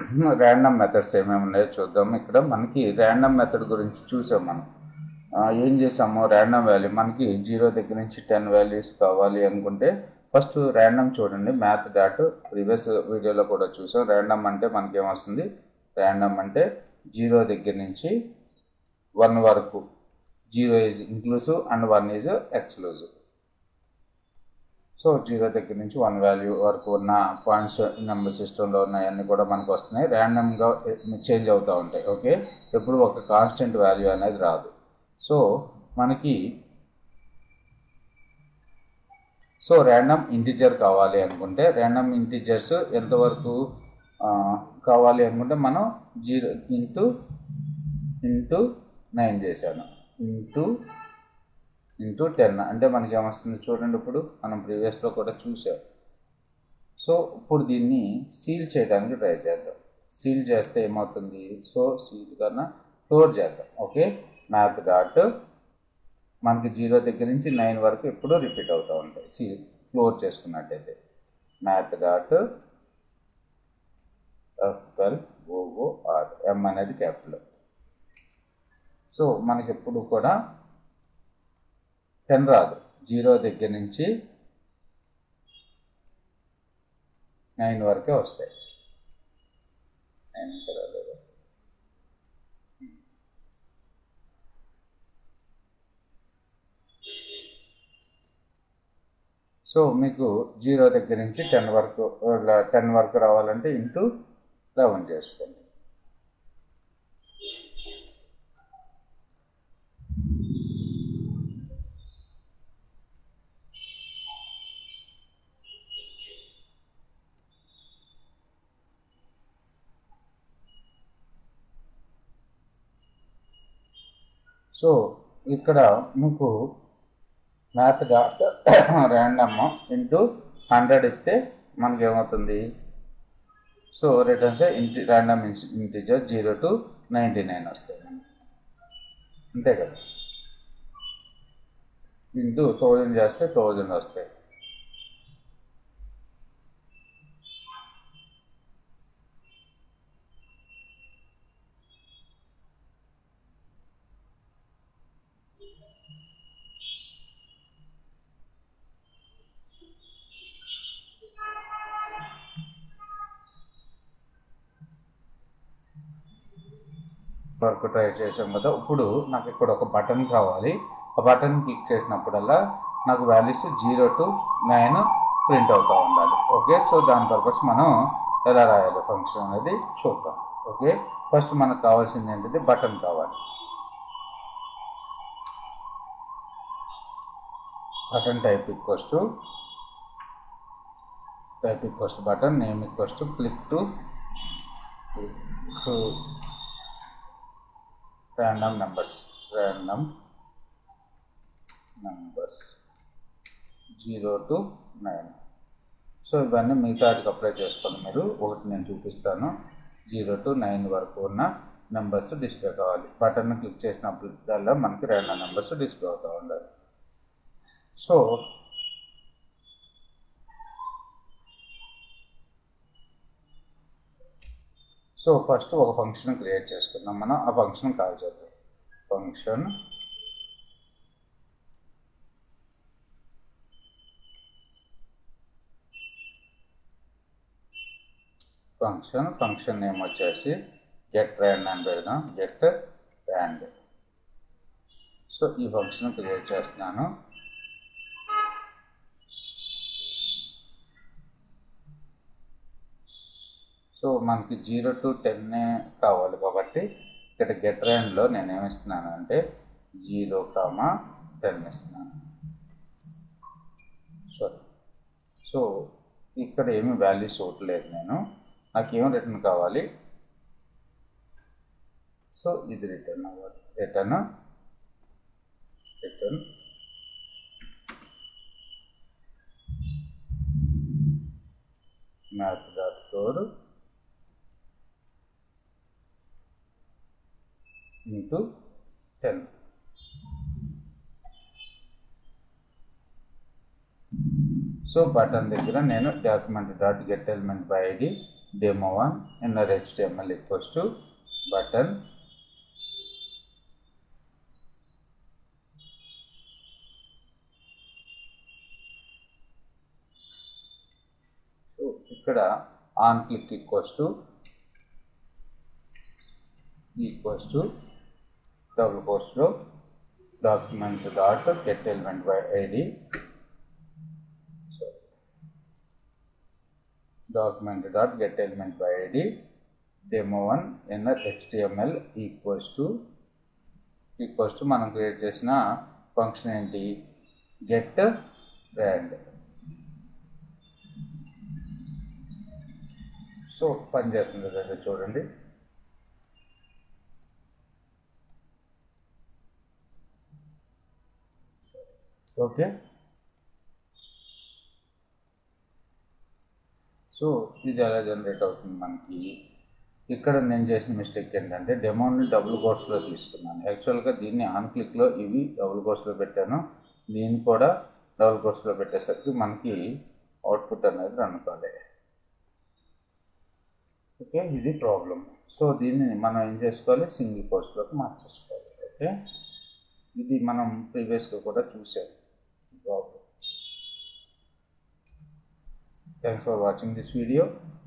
random methods ఏమేమి ఉన్నాయో చూద్దాం ఇక్కడ మనకి ర్యాండమ్ మెథడ్ గురించి చూసాం మనం ఆ, ఏం చేసాము ర్యాండమ్ వాల్యూ మనకి జీరో దగ్గర నుంచి టెన్ వాల్యూస్ కావాలి అనుకుంటే ఫస్ట్ ర్యాండమ్ చూడండి మ్యాథ్ డాట్ ప్రీవియస్ వీడియోలో కూడా చూసాం ర్యాండమ్ అంటే మనకి ఏమొస్తుంది ర్యాండమ్ అంటే జీరో దగ్గర నుంచి వన్ వరకు zero is inclusive and one is exclusive so zero దగ్గర నుంచి వన్ వాల్యూ వరకు ఉన్న పాయింట్స్ నెంబర్ సిస్టంలో ఉన్నాయన్నీ కూడా మనకు వస్తున్నాయి ర్యాండమ్గా చేంజ్ అవుతూ ఉంటాయి ఓకే ఎప్పుడు ఒక కాన్స్టెంట్ వాల్యూ అనేది రాదు సో మనకి సో ర్యాండమ్ ఇంటిజర్ కావాలి అనుకుంటే ర్యాండమ్ ఇంటిజర్స్ ఎంతవరకు ఆ, కావాలి అనుకుంటే మనం జీరో ఇంటూ ఇంటూ నైన్ చేశాను ఇంటూ ఇంటూ టెన్ అంటే మనకి ఏమొస్తుంది చూడండి ఇప్పుడు మనం ప్రీవియస్లో కూడా చూసాం సో ఇప్పుడు దీన్ని సీల్ చేయడానికి ట్రై చేద్దాం సీల్ చేస్తే ఏమవుతుంది సో సీల్ కన్నా క్లోజ్ చేద్దాం ఓకే మ్యాథ్ డాట్ మనకి జీరో దగ్గర నుంచి నైన్ వరకు ఎప్పుడూ రిపీట్ అవుతూ ఉంటాయి సీల్ క్లోజ్ చేసుకున్నట్టయితే math dot FL OOR M అనేది క్యాపిటల్ సో మనకి ఎప్పుడు కూడా టెన్ రాదు జీరో దగ్గర నుంచి నైన్ వరకే వస్తాయి నైన్ ఇంకా రాలేదు సో మీకు జీరో దగ్గర నుంచి టెన్ వరకు టెన్ వరకు రావాలంటే ఇంటూ లెవెన్ చేసుకోండి సో ఇక్కడ మీకు math dot random into hundred ఇస్తే మనకి ఏమవుతుంది సో రిటర్న్స్ ఇంటి random integer zero to ninety nine వస్తాయి అంతే కదా ఇంటూ థౌజండ్ చేస్తే థౌజండ్ వస్తాయి వరకు ట్రై చేసాం కదా ఇప్పుడు నాకు ఇక్కడ ఒక బటన్ కావాలి ఆ బటన్ క్లిక్ చేసినప్పుడల్లా నాకు values zero to nine print అవుతూ ఉండాలి ఓకే సో దాని పర్పస్ మనం ఎలా రాయాలి ఫంక్షన్ అనేది చూద్దాం ఓకే ఫస్ట్ మనకు కావాల్సింది ఏంటిది బటన్ కావాలి button type equals to type equals to button name equals to click to random numbers random numbers 0 to 9 so ఇవన్నీ మిగతాటికి అప్లై చేసుకోండి మీరు ఒకటి నేను చూపిస్తాను జీరో టు నైన్ వరకు ఉన్న నెంబర్స్ డిస్ప్లే కావాలి బటన్ క్లిక్ చేసినప్పుడల్లా మనకి రెండు నెంబర్స్ డిస్ప్లే అవుతూ ఉండాలి సో సో ఫస్ట్ ఒక ఫంక్షన్ క్రియేట్ చేసుకుందాం మనం ఆ ఫంక్షన్ కాల్ చేద్దాం ఫంక్షన్ ఫంక్షన్ ఫంక్షన్ నేమ్ వచ్చేసి గెట్ ర్యాండ్ అని పెడదాం గెట్ ర్యాండ్ సో ఈ ఫంక్షన్ క్రియేట్ చేస్తున్నాను సో మనకి జీరో టు టెన్నే కావాలి కాబట్టి ఇక్కడ గెట్ ర్యాండ్లో నేను ఏమిస్తున్నాను అంటే జీరో కామా టెన్ ఇస్తున్నాను సారీ సో ఇక్కడ ఏమి వాల్యూస్ ఇవ్వట్లేదు నేను నాకు ఏం రిటర్న్ కావాలి సో ఇది రిటర్న్ అవ్వాలి return return math dot code into ten so button దగ్గర నేను document dot get element by ID demo 1 inner html equals to button so ఇక్కడ on click equals to equals to double కోర్స్లో document dot get element by ID document dot get element by ID demo one inner HTML equals to equals to మనం create చేసిన function ఏంటి get brand so పని చేస్తుంది కదా చూడండి okay so ఇది ఎలా జనరేట్ అవుతుంది మనకి ఇక్కడ నేను చేసిన మిస్టేక్ ఏంటంటే డెమోని డబుల్ కోర్స్లో తీసుకున్నాను యాక్చువల్గా దీన్ని ఆన్ క్లిక్లో ఇవి డబుల్ కోర్స్లో పెట్టాను దీన్ని కూడా డబుల్ కోర్స్లో పెట్టేసరికి మనకి అవుట్పుట్ అనేది రన్ కాలేదు ఓకే ఇది ప్రాబ్లం సో దీన్ని మనం ఏం చేసుకోవాలి సింగిల్ కోర్స్లోకి మార్చేసుకోవాలి ఓకే ఇది మనం ప్రీవియస్గా కూడా చూసాం problem thanks for watching this video